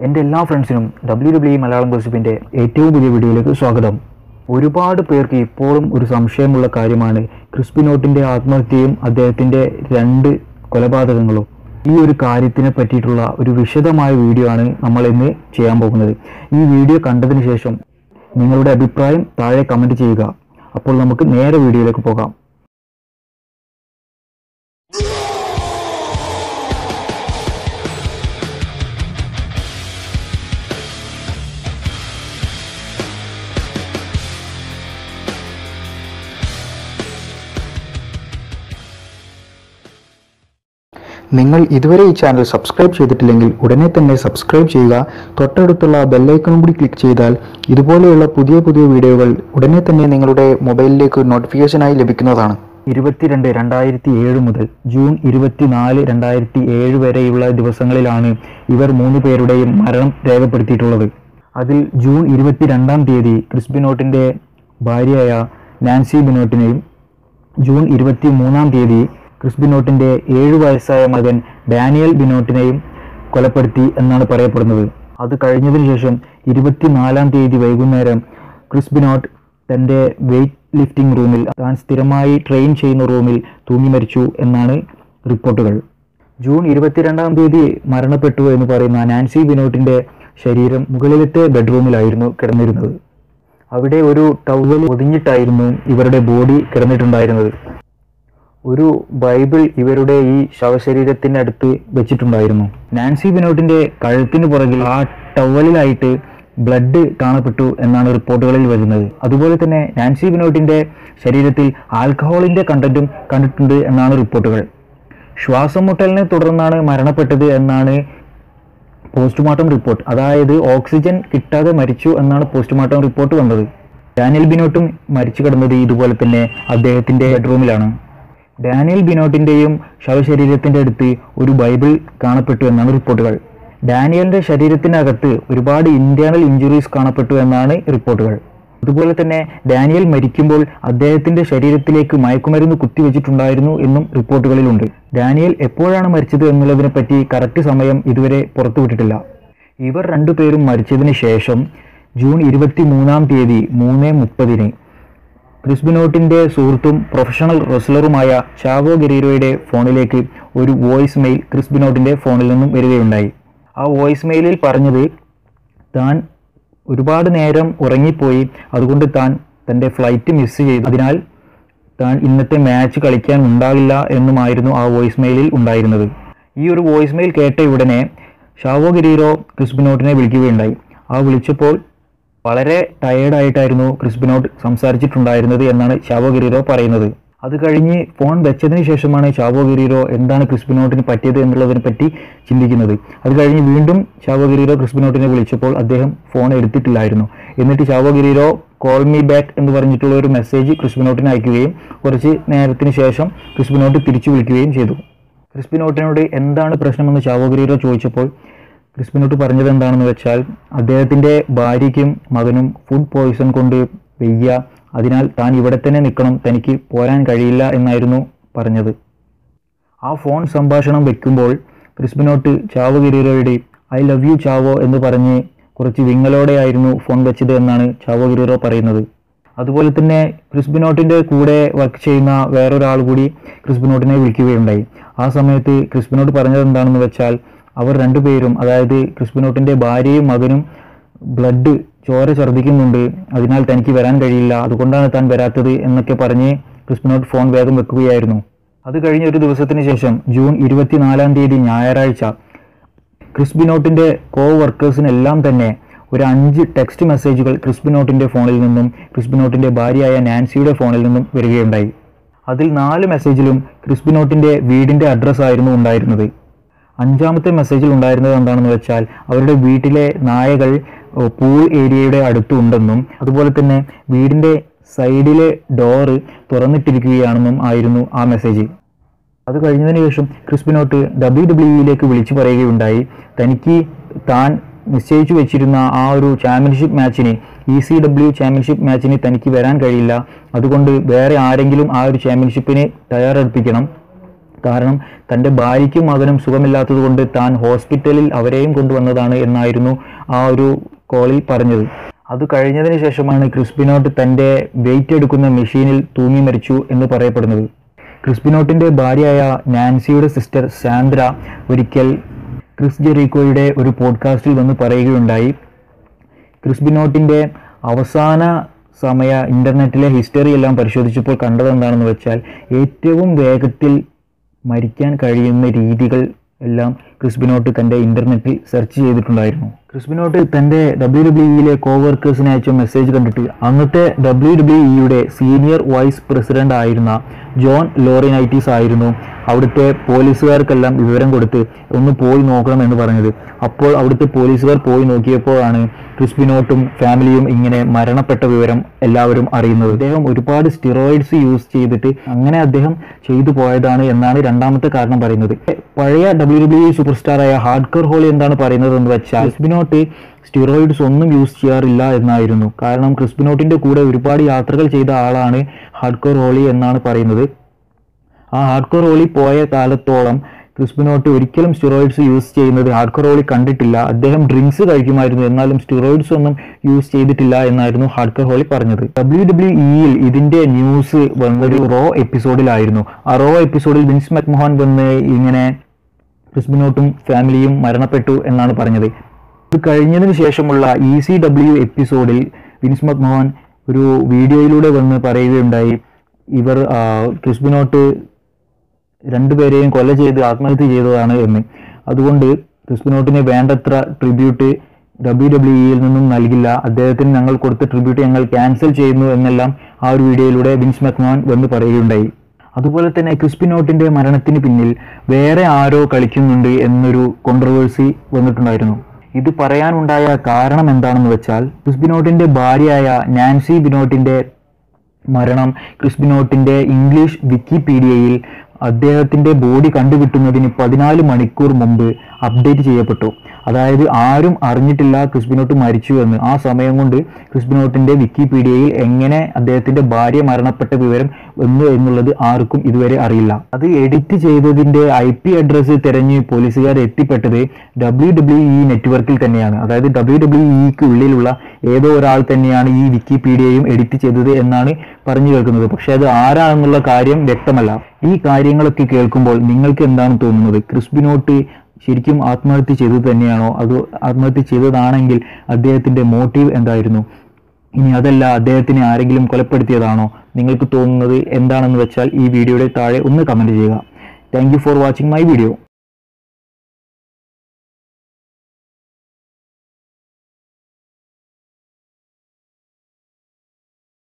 എൻ്റെ എല്ലാ ഫ്രണ്ട്സിനും ഡബ്ല്യു ഡബ്ല്യു മലയാളം ഗോസിപ്പിൻ്റെ ഏറ്റവും പുതിയ വീഡിയോയിലേക്ക് സ്വാഗതം ഒരുപാട് പേർക്ക് ഇപ്പോഴും ഒരു സംശയമുള്ള കാര്യമാണ് ക്രിസ്പിനോട്ടിൻ്റെ ആത്മഹത്യയും അദ്ദേഹത്തിൻ്റെ രണ്ട് കൊലപാതകങ്ങളും ഈ ഒരു കാര്യത്തിനെ പറ്റിയിട്ടുള്ള ഒരു വിശദമായ വീഡിയോ ആണ് നമ്മൾ ഇന്ന് ചെയ്യാൻ പോകുന്നത് ഈ വീഡിയോ കണ്ടതിന് ശേഷം നിങ്ങളുടെ അഭിപ്രായം താഴെ കമൻറ്റ് ചെയ്യുക അപ്പോൾ നമുക്ക് നേരെ വീഡിയോയിലേക്ക് പോകാം നിങ്ങൾ ഇതുവരെ ഈ ചാനൽ സബ്സ്ക്രൈബ് ചെയ്തിട്ടില്ലെങ്കിൽ ഉടനെ തന്നെ സബ്സ്ക്രൈബ് ചെയ്യുക തൊട്ടടുത്തുള്ള ബെല്ലൈക്കണും കൂടി ക്ലിക്ക് ചെയ്താൽ ഇതുപോലെയുള്ള പുതിയ പുതിയ വീഡിയോകൾ ഉടനെ തന്നെ നിങ്ങളുടെ മൊബൈലിലേക്ക് നോട്ടിഫിക്കേഷനായി ലഭിക്കുന്നതാണ് ഇരുപത്തിരണ്ട് രണ്ടായിരത്തി ഏഴ് മുതൽ ജൂൺ ഇരുപത്തിനാല് രണ്ടായിരത്തി ഏഴ് വരെയുള്ള ദിവസങ്ങളിലാണ് ഇവർ മൂന്ന് പേരുടെയും മരണം രേഖപ്പെടുത്തിയിട്ടുള്ളത് അതിൽ ജൂൺ ഇരുപത്തിരണ്ടാം തീയതി ക്രിസ് ബിനോട്ടിൻ്റെ ഭാര്യയായ നാൻസി ബിനോട്ടിനെയും ജൂൺ ഇരുപത്തി മൂന്നാം തീയതി ക്രിസ് ബിനോട്ടിൻ്റെ ഏഴു വയസ്സായ മകൻ ഡാനിയൽ ബിനോട്ടിനെയും കൊലപ്പെടുത്തി എന്നാണ് പറയപ്പെടുന്നത് അത് കഴിഞ്ഞതിന് ശേഷം ഇരുപത്തിനാലാം തീയതി വൈകുന്നേരം ക്രിസ് ബിനോട്ട് തൻ്റെ വെയ്റ്റ് ലിഫ്റ്റിംഗ് റൂമിൽ താൻ സ്ഥിരമായി ട്രെയിൻ ചെയ്യുന്ന റൂമിൽ തൂങ്ങി മരിച്ചു എന്നാണ് റിപ്പോർട്ടുകൾ ജൂൺ ഇരുപത്തിരണ്ടാം തീയതി മരണപ്പെട്ടു എന്ന് പറയുന്ന നാൻസി ബിനോട്ടിൻ്റെ ശരീരം മുകളിലത്തെ ബെഡ്റൂമിലായിരുന്നു കിടന്നിരുന്നത് അവിടെ ഒരു ടവൽ ഒതിഞ്ഞിട്ടായിരുന്നു ഇവരുടെ ബോഡി കിടന്നിട്ടുണ്ടായിരുന്നത് ഒരു ബൈബിൾ ഇവരുടെ ഈ ശവശരീരത്തിന് അടുത്ത് വെച്ചിട്ടുണ്ടായിരുന്നു നാൻസി ബിനോട്ടിന്റെ കഴുത്തിന് പുറകിൽ ആ ടവലിലായിട്ട് ബ്ലഡ് കാണപ്പെട്ടു എന്നാണ് റിപ്പോർട്ടുകളിൽ വരുന്നത് അതുപോലെ തന്നെ നാൻസി ബിനോട്ടിന്റെ ശരീരത്തിൽ ആൽക്കഹോളിന്റെ കണ്ടന്റും കണ്ടിട്ടുണ്ട് എന്നാണ് റിപ്പോർട്ടുകൾ ശ്വാസം മുട്ടലിനെ തുടർന്നാണ് മരണപ്പെട്ടത് എന്നാണ് പോസ്റ്റ്മോർട്ടം റിപ്പോർട്ട് അതായത് ഓക്സിജൻ കിട്ടാതെ മരിച്ചു എന്നാണ് പോസ്റ്റ്മോർട്ടം റിപ്പോർട്ട് വന്നത് ഡാനിയൽ ബിനോട്ടും മരിച്ചു കിടന്നത് ഇതുപോലെ തന്നെ അദ്ദേഹത്തിന്റെ ബെഡ്റൂമിലാണ് ഡാനിയൽ ബിനോട്ടിന്റെയും ശവശരീരത്തിന്റെ അടുത്ത് ഒരു ബൈബിൾ കാണപ്പെട്ടു എന്നാണ് റിപ്പോർട്ടുകൾ ഡാനിയലിന്റെ ശരീരത്തിനകത്ത് ഒരുപാട് ഇന്റേണൽ ഇഞ്ചുറീസ് കാണപ്പെട്ടു എന്നാണ് റിപ്പോർട്ടുകൾ അതുപോലെ തന്നെ ഡാനിയൽ മരിക്കുമ്പോൾ അദ്ദേഹത്തിന്റെ ശരീരത്തിലേക്ക് മയക്കുമരുന്ന് കുത്തിവെച്ചിട്ടുണ്ടായിരുന്നു എന്നും റിപ്പോർട്ടുകളിലുണ്ട് ഡാനിയൽ എപ്പോഴാണ് മരിച്ചത് എന്നുള്ളതിനെ പറ്റി കറക്റ്റ് സമയം ഇതുവരെ പുറത്തുവിട്ടിട്ടില്ല ഇവർ രണ്ടുപേരും മരിച്ചതിന് ശേഷം ജൂൺ ഇരുപത്തി മൂന്നാം തീയതി മൂന്ന് മുപ്പതിന് ക്രിസ്ബിനോട്ടിന്റെ സുഹൃത്തും പ്രൊഫഷണൽ റെസ്ലറുമായ ചാവോ ഗെരീരോയുടെ ഫോണിലേക്ക് ഒരു വോയിസ് മെയിൽ ക്രിസ്ബിനോട്ടിന്റെ ഫോണിൽ നിന്നും വരികയുണ്ടായി ആ വോയിസ് മെയിലിൽ പറഞ്ഞത് താൻ ഒരുപാട് നേരം ഉറങ്ങിപ്പോയി അതുകൊണ്ട് താൻ തൻ്റെ ഫ്ലൈറ്റ് മിസ് ചെയ്തു അതിനാൽ താൻ ഇന്നത്തെ മാച്ച് കളിക്കാൻ ഉണ്ടാകില്ല എന്നുമായിരുന്നു ആ വോയിസ് മെയിലിൽ ഉണ്ടായിരുന്നത് ഈ ഒരു വോയിസ് മെയിൽ കേട്ട ഉടനെ ഷാവോ ഗിരീറോ ക്രിസ്ബിനോട്ടിനെ വിളിക്കുകയുണ്ടായി ആ വിളിച്ചപ്പോൾ വളരെ ടയേർഡായിട്ടായിരുന്നു ക്രിസ്ബിനോട്ട് സംസാരിച്ചിട്ടുണ്ടായിരുന്നത് എന്നാണ് ഷാവോ ഗിരീറോ പറയുന്നത് അത് കഴിഞ്ഞ് ഫോൺ വെച്ചതിന് ശേഷമാണ് ഷാവോ ഗിരീറോ എന്താണ് ക്രിസ്ബിനോട്ടിന് പറ്റിയത് എന്നുള്ളതിനെ പറ്റി ചിന്തിക്കുന്നത് അത് കഴിഞ്ഞ് വീണ്ടും ഷാവോ ഗിരീറോ ക്രിസ്ബിനോട്ടിനെ വിളിച്ചപ്പോൾ അദ്ദേഹം ഫോൺ എടുത്തിട്ടില്ലായിരുന്നു എന്നിട്ട് Chavo Guerrero call me back എന്ന് പറഞ്ഞിട്ടുള്ള ഒരു മെസ്സേജ് ക്രിസ്ബിനോട്ടിന് അയക്കുകയും കുറച്ച് നേരത്തിന് ശേഷം ക്രിസ്ബിനോട്ട് തിരിച്ചു വിളിക്കുകയും ചെയ്തു ക്രിസ്ബിനോട്ടിനോട് എന്താണ് പ്രശ്നമെന്ന് ഷാവോ ഗിരീറോ ചോദിച്ചപ്പോൾ ക്രിസ്ബിനോട്ട് പറഞ്ഞത് എന്താണെന്ന് വെച്ചാൽ അദ്ദേഹത്തിൻ്റെ ഭാര്യയ്ക്കും മകനും ഫുഡ് പോയിസൺ കൊണ്ട് വെയ്യ അതിനാൽ താൻ ഇവിടെ തന്നെ നിൽക്കണം തനിക്ക് പോരാൻ കഴിയില്ല എന്നായിരുന്നു പറഞ്ഞത് ആ ഫോൺ സംഭാഷണം വെക്കുമ്പോൾ ക്രിസ്ബിനോട്ട് ചാവോ ഗിരീറോയുടെ ഐ ലവ് യു ചാവോ എന്ന് പറഞ്ഞ് കുറച്ച് വിങ്ങലോടെയായിരുന്നു ഫോൺ വെച്ചത് എന്നാണ് ചാവോ ഗിരീറോ പറയുന്നത് അതുപോലെ തന്നെ ക്രിസ്ബിനോട്ടിൻ്റെ കൂടെ വർക്ക് ചെയ്യുന്ന വേറൊരാൾ കൂടി ക്രിസ്ബിനോട്ടിനെ വിളിക്കുകയുണ്ടായി ആ സമയത്ത് ക്രിസ്ബിനോട്ട് പറഞ്ഞത് എന്താണെന്ന് വെച്ചാൽ അവർ രണ്ടുപേരും അതായത് ക്രിസ്ബിനോട്ടിൻ്റെ ഭാര്യയും മകനും ബ്ലഡ് ചോര ഛർദ്ദിക്കുന്നുണ്ട് അതിനാൽ തനിക്ക് വരാൻ കഴിയില്ല അതുകൊണ്ടാണ് താൻ വരാത്തത് എന്നൊക്കെ പറഞ്ഞ് ക്രിസ്ബിനോട്ട് ഫോൺ വേഗം വെക്കുകയായിരുന്നു അത് കഴിഞ്ഞ ഒരു ദിവസത്തിന് ശേഷം ജൂൺ ഇരുപത്തിനാലാം തീയതി ഞായറാഴ്ച ക്രിസ്ബിനോട്ടിൻ്റെ കോ വർക്കേഴ്സിനെല്ലാം തന്നെ ഒരു അഞ്ച് ടെക്സ്റ്റ് മെസ്സേജുകൾ ക്രിസ്ബിനോട്ടിൻ്റെ ഫോണിൽ നിന്നും ക്രിസ്ബിനോട്ടിൻ്റെ ഭാര്യയായ നാൻസിയുടെ ഫോണിൽ നിന്നും വരികയുണ്ടായി അതിൽ നാല് മെസ്സേജിലും ക്രിസ്ബിനോട്ടിൻ്റെ വീടിൻ്റെ അഡ്രസ്സ് ആയിരുന്നു ഉണ്ടായിരുന്നത് അഞ്ചാമത്തെ മെസ്സേജിൽ ഉണ്ടായിരുന്നത് എന്താണെന്ന് വെച്ചാൽ അവരുടെ വീട്ടിലെ നായകൾ പൂൾ ഏരിയയുടെ അടുത്തുണ്ടെന്നും അതുപോലെ തന്നെ വീടിൻ്റെ സൈഡിലെ ഡോറ് തുറന്നിട്ടിരിക്കുകയാണെന്നും ആയിരുന്നു ആ മെസ്സേജ് അത് കഴിഞ്ഞതിന് ശേഷം ക്രിസ്പിനോട്ട് ഡബ്ല്യു ഡബ്ല്യുയിലേക്ക് വിളിച്ചു പറയുകയുണ്ടായി തനിക്ക് താൻ നിശ്ചയിച്ചു വെച്ചിരുന്ന ആ ഒരു ചാമ്പ്യൻഷിപ്പ് മാച്ചിന് ഇ സി ഡബ്ല്യു ചാമ്പ്യൻഷിപ്പ് മാച്ചിന് തനിക്ക് വരാൻ കഴിയില്ല അതുകൊണ്ട് വേറെ ആരെങ്കിലും ആ ഒരു ചാമ്പ്യൻഷിപ്പിന് തയ്യാറെടുപ്പിക്കണം കാരണം തൻ്റെ ഭാര്യയ്ക്കും മകനും സുഖമില്ലാത്തത് കൊണ്ട് താൻ ഹോസ്പിറ്റലിൽ അവരെയും കൊണ്ടുവന്നതാണ് എന്നായിരുന്നു ആ ഒരു കോളിൽ പറഞ്ഞത് അത് കഴിഞ്ഞതിന് ശേഷമാണ് ക്രിസ്പിനോട്ട് തൻ്റെ വെയിറ്റ് എടുക്കുന്ന മെഷീനിൽ തൂങ്ങി മരിച്ചു എന്ന് പറയപ്പെടുന്നത് ക്രിസ്പിനോട്ടിൻ്റെ ഭാര്യയായ നാൻസിയുടെ സിസ്റ്റർ സാന്ദ്ര ഒരിക്കൽ ക്രിസ് ജെറീക്കോയുടെ ഒരു പോഡ്കാസ്റ്റിൽ വന്ന് പറയുകയുണ്ടായി ക്രിസ്ബിനോട്ടിൻ്റെ അവസാന സമയ ഇൻ്റർനെറ്റിലെ ഹിസ്റ്ററി എല്ലാം പരിശോധിച്ചപ്പോൾ കണ്ടത് എന്താണെന്ന് വെച്ചാൽ ഏറ്റവും വേഗത്തിൽ മരിക്കാൻ കഴിയുന്ന രീതികൾ എല്ലാം ക്രിസ്ബിനോട്ട് തൻ്റെ ഇൻ്റർനെറ്റിൽ സെർച്ച് ചെയ്തിട്ടുണ്ടായിരുന്നു ക്രിസ്ബിനോട്ട് തൻ്റെ ഡബ്ല്യു ഡബ്ല്യു ഇയിലെ കോവർക്കേഴ്സിനെ അയച്ച മെസ്സേജ് കണ്ടിട്ട് അന്നത്തെ ഡബ്ല്യു ഡബ്ല്യു ഇയുടെ സീനിയർ വൈസ് പ്രസിഡന്റ് ആയിരുന്ന ജോൺ ലോറിനൈറ്റീസ് ആയിരുന്നു അവിടുത്തെ പോലീസുകാർക്കെല്ലാം വിവരം കൊടുത്ത് ഒന്ന് പോയി നോക്കണം എന്ന് പറഞ്ഞത് അപ്പോൾ അവിടുത്തെ പോലീസുകാർ പോയി നോക്കിയപ്പോഴാണ് ക്രിസ്ബിനോട്ടും ഫാമിലിയും ഇങ്ങനെ മരണപ്പെട്ട വിവരം എല്ലാവരും അറിയുന്നത് അദ്ദേഹം ഒരുപാട് സ്റ്റിറോയിഡ്സ് യൂസ് ചെയ്തിട്ട് അങ്ങനെ അദ്ദേഹം ചെയ്തു പോയതാണ് എന്നാണ് രണ്ടാമത്തെ കാരണം പറയുന്നത് പഴയ ഡബ്ല്യു ഡബ്ല്യു സൂപ്പർ സ്റ്റാറായ ഹാർഡ്കർ ഹോളി എന്താണ് പറയുന്നത് എന്ന് വെച്ചാൽ ക്രിസ്ബിനോട്ട് സ്റ്റിറോയിഡ്സ് ഒന്നും യൂസ് ചെയ്യാറില്ല എന്നായിരുന്നു കാരണം ക്രിസ്ബിനോട്ടിന്റെ കൂടെ ഒരുപാട് യാത്രകൾ ചെയ്ത ആളാണ് ഹാർഡ്കോർ ഹോളി എന്നാണ് പറയുന്നത് ആ ഹാർഡ്കോർ ഹോളി പോയ കാലത്തോളം ക്രിസ്ബിനോട്ട് ഒരിക്കലും സ്റ്റിറോയിഡ്സ് യൂസ് ചെയ്യുന്നത് ഹാർഡ്കോർ ഹോളി കണ്ടിട്ടില്ല അദ്ദേഹം ഡ്രിങ്ക്സ് കഴിക്കുമായിരുന്നു എന്നാലും സ്റ്റിറോയിഡ്സ് ഒന്നും യൂസ് ചെയ്തിട്ടില്ല എന്നായിരുന്നു ഹാർഡ്കോർ ഹോളി പറഞ്ഞത് ഡബ്ല്യു ഡബ്ല്യു ഇയിൽ ഇതിന്റെ ന്യൂസ് വന്നൊരു റോ എപ്പിസോഡിലായിരുന്നു ആ റോ എപ്പിസോഡിൽ വിൻസ് മക്മോഹൻ വന്ന് ഇങ്ങനെ ക്രിസ്ബിനോട്ടും ഫാമിലിയും മരണപ്പെട്ടു എന്നാണ് പറഞ്ഞത് ഇത് കഴിഞ്ഞതിന് ശേഷമുള്ള ഇ സി ഡബ്ല്യു എപ്പിസോഡിൽ വിൻസ് മക്മോഹൻ ഒരു വീഡിയോയിലൂടെ വന്ന് പറയുകയുണ്ടായി ഇവർ ആ, ക്രിസ്ബിനോട്ട് രണ്ടുപേരെയും കൊല ചെയ്ത് ആത്മഹത്യ ചെയ്തതാണ് എന്ന് അതുകൊണ്ട് ക്രിസ്ബിനോട്ടിന് വേണ്ടത്ര ട്രിബ്യൂട്ട് ഡബ്ല്യു ഡബ്ല്യു ഇയിൽ നിന്നും നൽകില്ല അദ്ദേഹത്തിന് ഞങ്ങൾ കൊടുത്ത ട്രിബ്യൂട്ട് ഞങ്ങൾ ക്യാൻസൽ ചെയ്യുന്നു എന്നെല്ലാം ആ ഒരു വീഡിയോയിലൂടെ വിൻസ് മക്മോഹൻ വന്ന് പറയുകയുണ്ടായി അതുപോലെ തന്നെ ക്രിസ്പിനോട്ടിന്റെ മരണത്തിന് പിന്നിൽ വേറെ ആരോ കളിക്കുന്നുണ്ട് എന്നൊരു കോൺട്രവേഴ്സി വന്നിട്ടുണ്ടായിരുന്നു ഇത് പറയാനുണ്ടായ കാരണം എന്താണെന്ന് വെച്ചാൽ ക്രിസ്പിനോട്ടിന്റെ ഭാര്യയായ നാൻസി ബിനോട്ടിന്റെ മരണം ക്രിസ്ബിനോട്ടിന്റെ ഇംഗ്ലീഷ് വിക്കിപീഡിയയിൽ അദ്ദേഹത്തിന്റെ ബോഡി കണ്ടുകിട്ടുന്നതിന് പതിനാല് മണിക്കൂർ മുമ്പ് അപ്ഡേറ്റ് ചെയ്യപ്പെട്ടു അതായത് ആരും അറിഞ്ഞിട്ടില്ല ക്രിസ്ബിനോട്ട് മരിച്ചു എന്ന് ആ സമയം കൊണ്ട് ക്രിസ്ബിനോട്ടിന്റെ വിക്കിപീഡിയയിൽ എങ്ങനെ അദ്ദേഹത്തിന്റെ ഭാര്യ മരണപ്പെട്ട വിവരം വന്നു എന്നുള്ളത് ആർക്കും ഇതുവരെ അറിയില്ല അത് എഡിറ്റ് ചെയ്തതിന്റെ ഐ പി അഡ്രസ്സ് തിരഞ്ഞ് പോലീസുകാർ എത്തിപ്പെട്ടത് ഡബ്ല്യു ഡബ്ല്യു ഇ നെറ്റ്വർക്കിൽ തന്നെയാണ് അതായത് ഡബ്ല്യു ഡബ്ല്യു ഇക്ക് ഉള്ളിലുള്ള ഏതോ ഒരാൾ തന്നെയാണ് ഈ വിക്കിപീഡിയയും എഡിറ്റ് ചെയ്തത് എന്നാണ് പറഞ്ഞു കേൾക്കുന്നത് പക്ഷെ അത് ആരാണെന്നുള്ള കാര്യം വ്യക്തമല്ല ഈ കാര്യങ്ങളൊക്കെ കേൾക്കുമ്പോൾ നിങ്ങൾക്ക് എന്താണ് തോന്നുന്നത് ക്രിസ്ബിനോട്ട് ശരിക്കും ആത്മഹത്യ ചെയ്തത് തന്നെയാണോ അത് ആത്മഹത്യ ചെയ്തതാണെങ്കിൽ അദ്ദേഹത്തിന്റെ മോട്ടീവ് എന്തായിരുന്നു ഇനി അതല്ല അദ്ദേഹത്തിനെ ആരെങ്കിലും കൊലപ്പെടുത്തിയതാണോ നിങ്ങൾക്ക് തോന്നുന്നത് എന്താണെന്ന് വെച്ചാൽ ഈ വീഡിയോയുടെ താഴെ ഒന്ന് കമന്റ് ചെയ്യുക thank you for watching my video